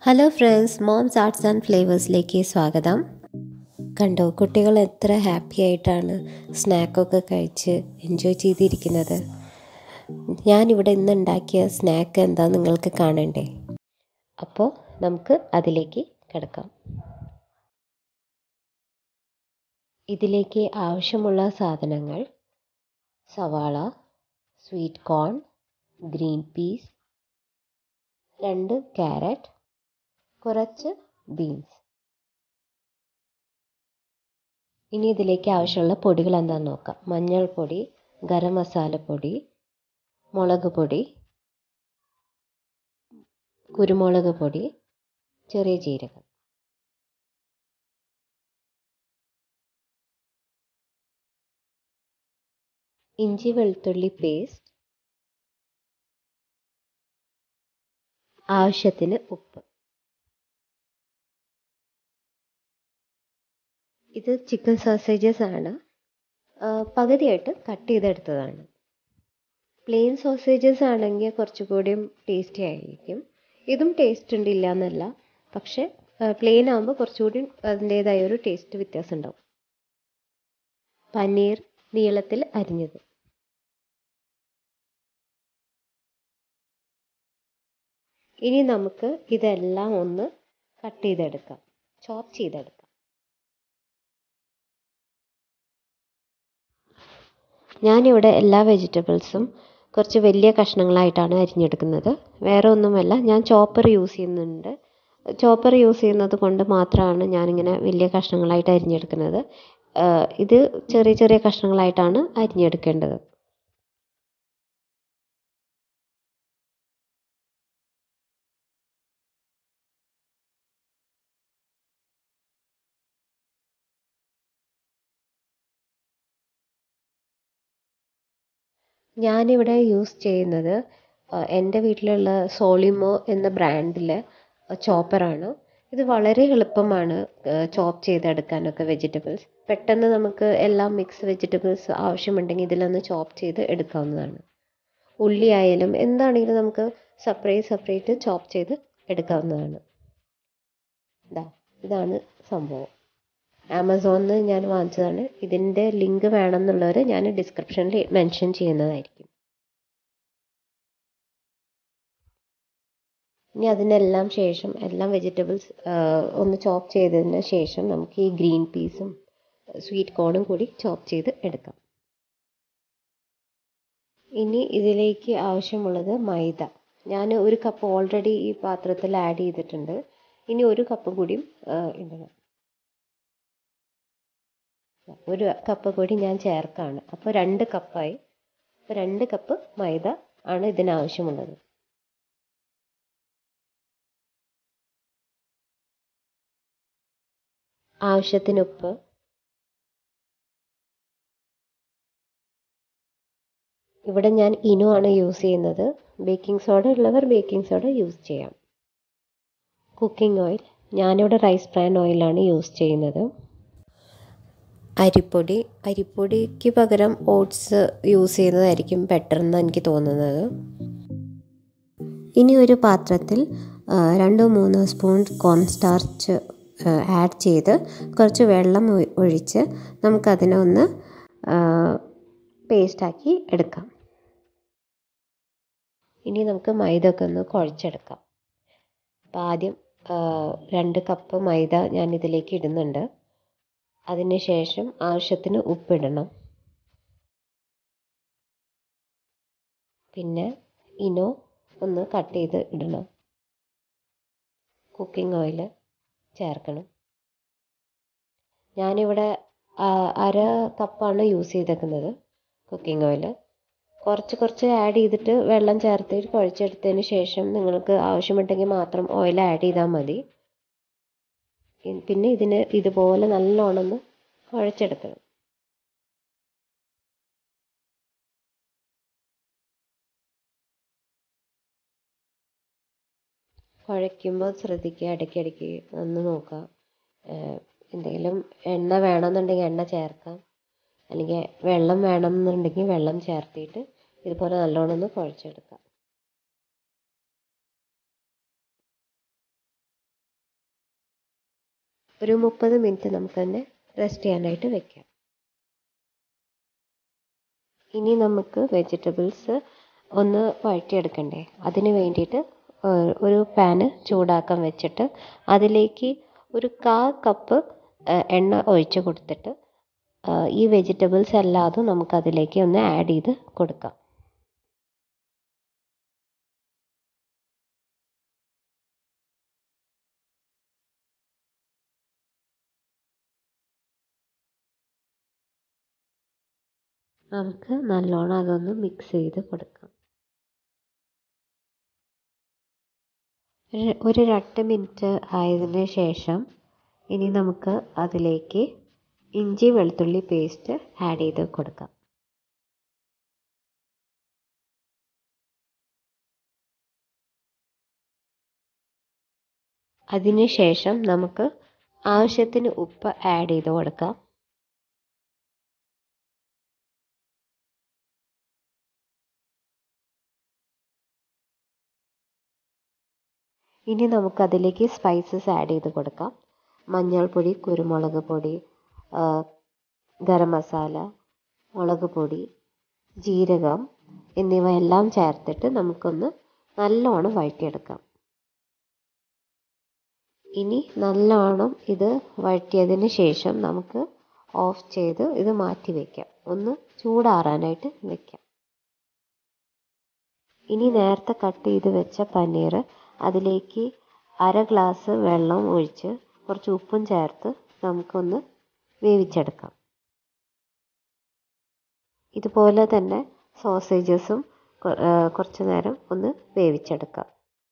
hello friends moms arts and ഫ്ലേവേഴ്സിലേക്ക് സ്വാഗതം കണ്ടോ കുട്ടികൾ എത്ര ഹാപ്പി ആയിട്ടാണ് സ്നാക്കൊക്കെ കഴിച്ച് എൻജോയ് ചെയ്തിരിക്കുന്നത് ഞാനിവിടെ ഇന്ന് ഉണ്ടാക്കിയ സ്നാക്ക് എന്താ നിങ്ങൾക്ക് കാണണ്ടേ അപ്പോൾ നമുക്ക് അതിലേക്ക് കിടക്കാം ഇതിലേക്ക് ആവശ്യമുള്ള സാധനങ്ങൾ സവാള സ്വീറ്റ് കോൺ ഗ്രീൻ പീസ് രണ്ട് ക്യാരറ്റ് കുറച്ച് ബീൻസ് ഇനി ഇതിലേക്ക് ആവശ്യമുള്ള പൊടികൾ എന്താണെന്ന് നോക്കാം മഞ്ഞൾപ്പൊടി ഗരം മസാലപ്പൊടി മുളക് പൊടി കുരുമുളക് പൊടി ചെറിയ ജീരകം ഇഞ്ചി വെളുത്തുള്ളി പേസ്റ്റ് ആവശ്യത്തിന് ഉപ്പ് ഇത് ചിക്കൻ സോസേജസ് ആണ് പകുതിയായിട്ട് കട്ട് ചെയ്തെടുത്തതാണ് പ്ലെയിൻ സോസേജസ് ആണെങ്കിൽ കുറച്ചുകൂടിയും ടേസ്റ്റി ആയിരിക്കും ഇതും ടേസ്റ്റ് ഉണ്ട് ഇല്ല എന്നല്ല പക്ഷേ പ്ലെയിൻ ആകുമ്പോൾ കുറച്ചുകൂടി അതിൻ്റേതായ ഒരു ടേസ്റ്റ് വ്യത്യാസം ഉണ്ടാവും പനീർ നീളത്തിൽ അരിഞ്ഞത് ഇനി നമുക്ക് ഇതെല്ലാം ഒന്ന് കട്ട് ചെയ്തെടുക്കാം ചോപ്പ് ചെയ്തെടുക്കാം ഞാനിവിടെ എല്ലാ വെജിറ്റബിൾസും കുറച്ച് വലിയ കഷ്ണങ്ങളായിട്ടാണ് അരിഞ്ഞെടുക്കുന്നത് വേറെ ഒന്നുമല്ല ഞാൻ ചോപ്പർ യൂസ് ചെയ്യുന്നുണ്ട് ചോപ്പർ യൂസ് ചെയ്യുന്നത് കൊണ്ട് മാത്രമാണ് ഞാനിങ്ങനെ വലിയ കഷ്ണങ്ങളായിട്ട് അരിഞ്ഞെടുക്കുന്നത് ഇത് ചെറിയ ചെറിയ കഷ്ണങ്ങളായിട്ടാണ് അരിഞ്ഞെടുക്കേണ്ടത് ഞാനിവിടെ യൂസ് ചെയ്യുന്നത് എൻ്റെ വീട്ടിലുള്ള സോളിമോ എന്ന ബ്രാൻഡിലെ ചോപ്പറാണ് ഇത് വളരെ എളുപ്പമാണ് ചോപ്പ് ചെയ്തെടുക്കാനൊക്കെ വെജിറ്റബിൾസ് പെട്ടെന്ന് നമുക്ക് എല്ലാം മിക്സ് വെജിറ്റബിൾസ് ആവശ്യമുണ്ടെങ്കിൽ ഇതിലൊന്ന് ചോപ്പ് ചെയ്ത് എടുക്കാവുന്നതാണ് ഉള്ളി ആയാലും എന്താണെങ്കിലും നമുക്ക് സെപ്പറേറ്റ് സെപ്പറേറ്റ് ചോപ്പ് ചെയ്ത് എടുക്കാവുന്നതാണ് ഇതാ ഇതാണ് സംഭവം ആമസോണിൽ നിന്ന് ഞാൻ വാങ്ങിച്ചതാണ് ഇതിൻ്റെ ലിങ്ക് വേണമെന്നുള്ളവർ ഞാൻ ഡിസ്ക്രിപ്ഷനിൽ മെൻഷൻ ചെയ്യുന്നതായിരിക്കും ഇനി അതിനെല്ലാം ശേഷം എല്ലാം വെജിറ്റബിൾസ് ഒന്ന് ചോപ്പ് ചെയ്തതിന് ശേഷം നമുക്ക് ഈ ഗ്രീൻ പീസും സ്വീറ്റ് കോണും കൂടി ചോപ്പ് ചെയ്ത് എടുക്കാം ഇനി ഇതിലേക്ക് ആവശ്യമുള്ളത് മൈദ ഞാൻ ഒരു കപ്പ് ഓൾറെഡി ഈ പാത്രത്തിൽ ആഡ് ചെയ്തിട്ടുണ്ട് ഇനി ഒരു കപ്പ് കൂടിയും ഇടണം ഒരു കപ്പ് കൂടി ഞാൻ ചേർക്കാണ് അപ്പോൾ രണ്ട് കപ്പായി അപ്പോൾ രണ്ട് കപ്പ് മൈദ ആണ് ഇതിനാവശ്യമുള്ളത് ആവശ്യത്തിന് ഉപ്പ് ഇവിടെ ഞാൻ ഇനോ ആണ് യൂസ് ചെയ്യുന്നത് ബേക്കിംഗ് സോഡ ഉള്ളവർ ബേക്കിംഗ് സോഡ യൂസ് ചെയ്യാം കുക്കിംഗ് ഓയിൽ ഞാനിവിടെ റൈസ് ബ്രാൻ ഓയിലാണ് യൂസ് ചെയ്യുന്നത് അരിപ്പൊടി അരിപ്പൊടിക്ക് പകരം ഓട്സ് യൂസ് ചെയ്യുന്നതായിരിക്കും ബെറ്റർ എന്ന് എനിക്ക് തോന്നുന്നത് ഇനി ഒരു പാത്രത്തിൽ രണ്ടോ മൂന്നോ സ്പൂൺ കോൺ സ്റ്റാർച്ച് ആഡ് ചെയ്ത് കുറച്ച് വെള്ളം ഒഴിച്ച് നമുക്കതിനെ ഒന്ന് പേസ്റ്റാക്കി എടുക്കാം ഇനി നമുക്ക് മൈദ ഒക്കെ ഒന്ന് കുഴച്ചെടുക്കാം അപ്പോൾ ആദ്യം രണ്ട് കപ്പ് മൈദ ഞാൻ ഇതിലേക്ക് ഇടുന്നുണ്ട് അതിന് ശേഷം ആവശ്യത്തിന് ഉപ്പിടണം പിന്നെ ഇനോ ഒന്ന് കട്ട് ചെയ്ത് ഇടണം കുക്കിംഗ് ഓയിൽ ചേർക്കണം ഞാനിവിടെ അര കപ്പാണ് യൂസ് ചെയ്തേക്കുന്നത് കുക്കിംഗ് ഓയിൽ കുറച്ച് കുറച്ച് ആഡ് ചെയ്തിട്ട് വെള്ളം ചേർത്തിട്ട് കുഴച്ചെടുത്തതിന് ശേഷം നിങ്ങൾക്ക് ആവശ്യമുണ്ടെങ്കിൽ മാത്രം ഓയിൽ ആഡ് ചെയ്താൽ മതി പിന്നെ ഇതിന് ഇതുപോലെ നല്ലോണം ഒന്ന് കുഴച്ചെടുക്കണം കുഴയ്ക്കുമ്പോൾ ശ്രദ്ധിക്കുക ഇടയ്ക്കിടയ്ക്ക് ഒന്ന് നോക്കുക എന്തെങ്കിലും എണ്ണ വേണമെന്നുണ്ടെങ്കിൽ എണ്ണ ചേർക്കാം അല്ലെങ്കിൽ വെള്ളം വേണമെന്നുണ്ടെങ്കിൽ വെള്ളം ചേർത്തിട്ട് ഇതുപോലെ നല്ലോണം ഒന്ന് കുഴച്ചെടുക്കാം ഒരു മുപ്പത് മിനിറ്റ് നമുക്ക് തന്നെ റെസ്റ്റ് ചെയ്യാനായിട്ട് വെക്കാം ഇനി നമുക്ക് വെജിറ്റബിൾസ് ഒന്ന് വഴറ്റിയെടുക്കണ്ടേ അതിന് വേണ്ടിയിട്ട് ഒരു പാന് ചൂടാക്കാൻ വെച്ചിട്ട് അതിലേക്ക് ഒരു കാ കപ്പ് എണ്ണ ഒഴിച്ച് കൊടുത്തിട്ട് ഈ വെജിറ്റബിൾസ് എല്ലാതും നമുക്കതിലേക്ക് ഒന്ന് ആഡ് ചെയ്ത് കൊടുക്കാം നമുക്ക് നല്ലോണം അതൊന്ന് മിക്സ് ചെയ്ത് കൊടുക്കാം ഒരു രണ്ട് മിനിറ്റ് ആയതിന് ശേഷം ഇനി നമുക്ക് അതിലേക്ക് ഇഞ്ചി വെളുത്തുള്ളി പേസ്റ്റ് ആഡ് ചെയ്ത് കൊടുക്കാം അതിന് ശേഷം നമുക്ക് ആവശ്യത്തിന് ഉപ്പ് ആഡ് ചെയ്ത് കൊടുക്കാം ഇനി നമുക്കതിലേക്ക് സ്പൈസസ് ആഡ് ചെയ്ത് കൊടുക്കാം മഞ്ഞൾപ്പൊടി കുരുമുളക് പൊടി ഗരം മസാല മുളക് പൊടി ജീരകം എന്നിവ എല്ലാം ചേർത്തിട്ട് നമുക്കൊന്ന് നല്ലോണം വഴറ്റിയെടുക്കാം ഇനി നല്ലോണം ഇത് വഴറ്റിയതിന് ശേഷം നമുക്ക് ഓഫ് ചെയ്ത് ഇത് മാറ്റി വയ്ക്കാം ഒന്ന് ചൂടാറാനായിട്ട് വെക്കാം ഇനി നേരത്തെ കട്ട് ചെയ്ത് വെച്ച പനീർ അതിലേക്ക് അര ഗ്ലാസ് വെള്ളം ഒഴിച്ച് കുറച്ച് ഉപ്പും ചേർത്ത് നമുക്കൊന്ന് വേവിച്ചെടുക്കാം ഇതുപോലെ തന്നെ സോസേജസും കുറച്ച് നേരം ഒന്ന് വേവിച്ചെടുക്കാം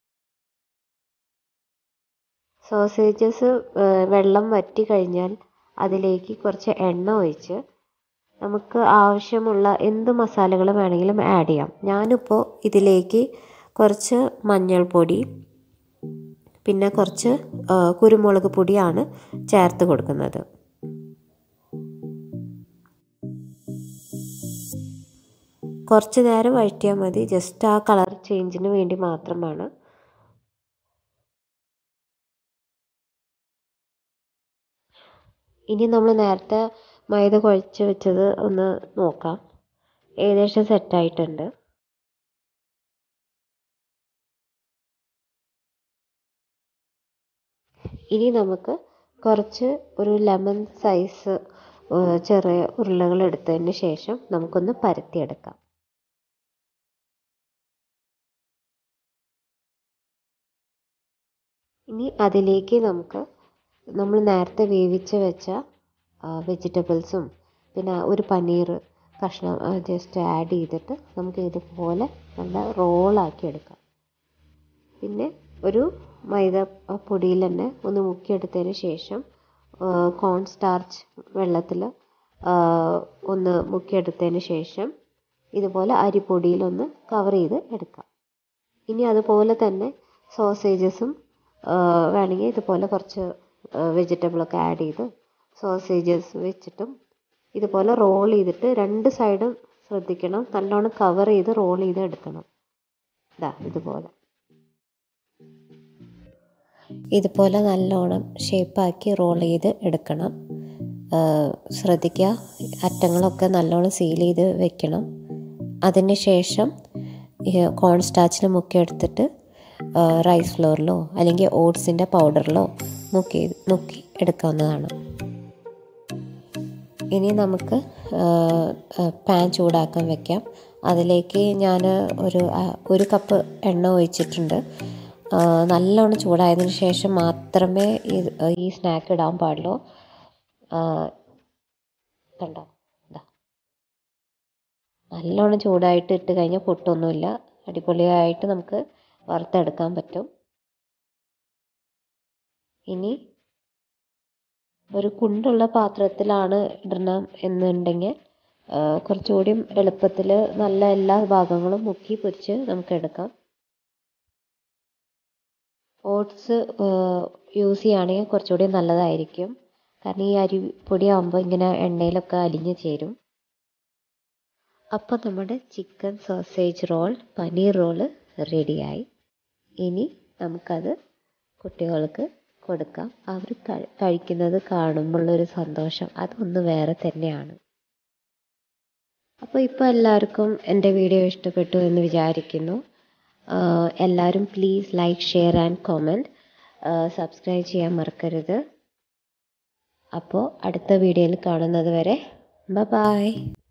സോസേജസ് വെള്ളം വറ്റി കഴിഞ്ഞാൽ അതിലേക്ക് കുറച്ച് എണ്ണ ഒഴിച്ച് നമുക്ക് ആവശ്യമുള്ള എന്ത് മസാലകൾ വേണമെങ്കിലും ആഡ് ചെയ്യാം ഞാനിപ്പോൾ ഇതിലേക്ക് കുറച്ച് മഞ്ഞൾപ്പൊടി പിന്നെ കുറച്ച് കുരുമുളക് പൊടിയാണ് ചേർത്ത് കൊടുക്കുന്നത് കുറച്ച് നേരം വഴറ്റിയാൽ മതി ജസ്റ്റ് ആ കളർ ചേഞ്ചിന് വേണ്ടി മാത്രമാണ് ഇനി നമ്മൾ നേരത്തെ മൈദ കുഴച്ച് വെച്ചത് ഒന്ന് നോക്കാം ഏകദേശം സെറ്റായിട്ടുണ്ട് ഇനി നമുക്ക് കുറച്ച് ഒരു ലെമൺ സൈസ് ചെറിയ ഉരുളകൾ എടുത്തതിന് ശേഷം നമുക്കൊന്ന് പരത്തിയെടുക്കാം ഇനി അതിലേക്ക് നമുക്ക് നമ്മൾ നേരത്തെ വേവിച്ച് വെച്ച വെജിറ്റബിൾസും പിന്നെ ഒരു പനീർ കഷ്ണം ജസ്റ്റ് ആഡ് ചെയ്തിട്ട് നമുക്ക് ഇതുപോലെ നല്ല റോളാക്കി എടുക്കാം പിന്നെ ഒരു മൈദ പൊടിയിൽ തന്നെ ഒന്ന് മുക്കിയെടുത്തതിന് ശേഷം കോൺ സ്റ്റാർച്ച് വെള്ളത്തിൽ ഒന്ന് മുക്കിയെടുത്തതിന് ശേഷം ഇതുപോലെ അരിപ്പൊടിയിലൊന്ന് കവർ ചെയ്ത് എടുക്കാം ഇനി അതുപോലെ തന്നെ സോസേജസും വേണമെങ്കിൽ ഇതുപോലെ കുറച്ച് വെജിറ്റബിളൊക്കെ ആഡ് ചെയ്ത് സോസേജസ് വെച്ചിട്ടും ഇതുപോലെ റോൾ ചെയ്തിട്ട് രണ്ട് സൈഡും ശ്രദ്ധിക്കണം നല്ലോണം കവർ ചെയ്ത് റോൾ ചെയ്ത് എടുക്കണം ഇതാ ഇതുപോലെ ഇതുപോലെ നല്ലോണം ഷേപ്പാക്കി റോൾ ചെയ്ത് എടുക്കണം ശ്രദ്ധിക്കുക അറ്റങ്ങളൊക്കെ നല്ലോണം സീൽ ചെയ്ത് വെക്കണം അതിന് ശേഷം കോൺ സ്റ്റാച്ചിൽ മുക്കിയെടുത്തിട്ട് റൈസ് ഫ്ലോറിലോ അല്ലെങ്കിൽ ഓട്സിൻ്റെ പൗഡറിലോ മുക്കി മുക്കി എടുക്കാവുന്നതാണ് ഇനി നമുക്ക് പാൻ ചൂടാക്കാൻ വെക്കാം അതിലേക്ക് ഞാൻ ഒരു ഒരു കപ്പ് എണ്ണ ഒഴിച്ചിട്ടുണ്ട് നല്ലോണം ചൂടായതിന് ശേഷം മാത്രമേ ഈ സ്നാക്ക് ഇടാൻ പാടുള്ളൂ കണ്ടോ ഇതാ നല്ലോണം ചൂടായിട്ട് ഇട്ട് കഴിഞ്ഞാൽ പൊട്ടൊന്നുമില്ല അടിപൊളിയായിട്ട് നമുക്ക് വറുത്തെടുക്കാൻ പറ്റും ഇനി ഒരു കുണ്ടുള്ള പാത്രത്തിലാണ് ഇടണം എന്നുണ്ടെങ്കിൽ കുറച്ചുകൂടി എളുപ്പത്തിൽ നല്ല എല്ലാ ഭാഗങ്ങളും മുക്കി പൊരിച്ച് നമുക്ക് എടുക്കാം ഓട്സ് യൂസ് ചെയ്യുകയാണെങ്കിൽ കുറച്ചുകൂടി നല്ലതായിരിക്കും കാരണം ഈ അരിപ്പൊടി ആകുമ്പോൾ ഇങ്ങനെ എണ്ണയിലൊക്കെ അലിഞ്ഞ് ചേരും അപ്പോൾ നമ്മുടെ chicken sausage roll paneer roll റെഡിയായി ഇനി നമുക്കത് കുട്ടികൾക്ക് കൊടുക്കാം അവർ കഴിക്കുന്നത് കാണുമ്പോഴുള്ളൊരു സന്തോഷം അതൊന്ന് വേറെ തന്നെയാണ് അപ്പോൾ ഇപ്പോൾ എല്ലാവർക്കും എൻ്റെ വീഡിയോ ഇഷ്ടപ്പെട്ടു എന്ന് വിചാരിക്കുന്നു എല്ലാവരും please like share and comment subscribe ചെയ്യാൻ മറക്കരുത് അപ്പോൾ അടുത്ത വീഡിയോയിൽ കാണുന്നത് വരെ ബൈ